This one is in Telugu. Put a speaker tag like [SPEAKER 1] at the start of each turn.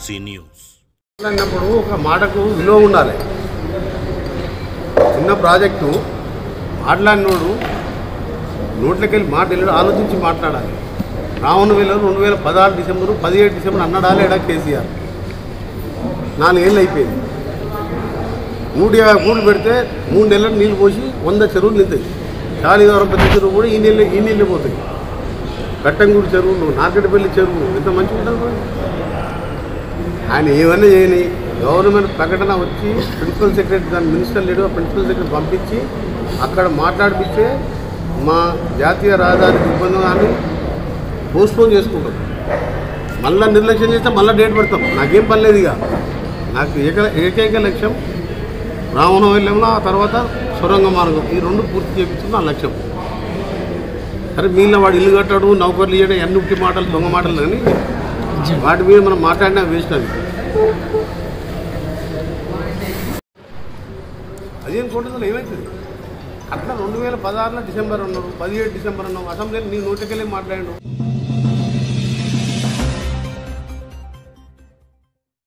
[SPEAKER 1] ఏఎంసీ న్యూస్
[SPEAKER 2] మాట్లాడినప్పుడు ఒక మాటకు విలువ ఉండాలి చిన్న ప్రాజెక్టు మాట్లాడినోడు నోట్లకెళ్ళి మాట వెళ్ళి ఆలోచించి మాట్లాడాలి రావణ వేల రెండు వేల పదహారు డిసెంబరు పదిహేడు డిసెంబర్ అన్నాడా లేడా కేసీఆర్ నాలుగేళ్ళు అయిపోయింది నూట యాభై కోట్లు పెడితే మూడు నెలలు నీళ్ళు పోసి వంద చెరువులు నింతాయి చాలీదవరం పెద్ద చెరువు కూడా ఈ నీళ్ళు ఈ నీళ్ళే పోతాయి కట్టంగూడి చెరువు నార్కెట్పల్లి చెరువు ఎంత మంచిగా ఉంటుంది మరి. ఆయన ఏమన్నా చేయని గవర్నమెంట్ ప్రకటన వచ్చి ప్రిన్సిపల్ సెక్రటరీ దాని మినిస్టర్ లేడు ఆ ప్రిన్సిపల్ సెక్రటరీ పంపించి అక్కడ మాట్లాడిపిస్తే మా జాతీయ రహదారి ఇబ్బంది పోస్ట్పోన్ చేసుకుంటాం మళ్ళీ నిర్లక్ష్యం చేస్తే మళ్ళీ డేట్ పెడతాం నాకేం పని లేదు ఇక నాకు ఏక ఏకైక లక్ష్యం రావణం వెళ్ళంలో ఆ తర్వాత సొరంగ మార్గం ఈ రెండు పూర్తి చేయించడం నా లక్ష్యం సరే మీలో వాడు ఇల్లు కట్టాడు నౌకర్లు ఇవ్వడం ఎన్ని ఉట్టి మాటలు దొంగ మాటలు కానీ వాటి మీద మనం మాట్లాడినా వేస్ట్ అది పదిహేను కోట్ల ఏమవుతుంది అట్లా రెండు వేల పదహారులో డిసెంబర్ అన్నారు పదిహేడు డిసెంబర్ అన్నావు అసెంబ్లీలో నీ నోటికెళ్ళి మాట్లాడాడు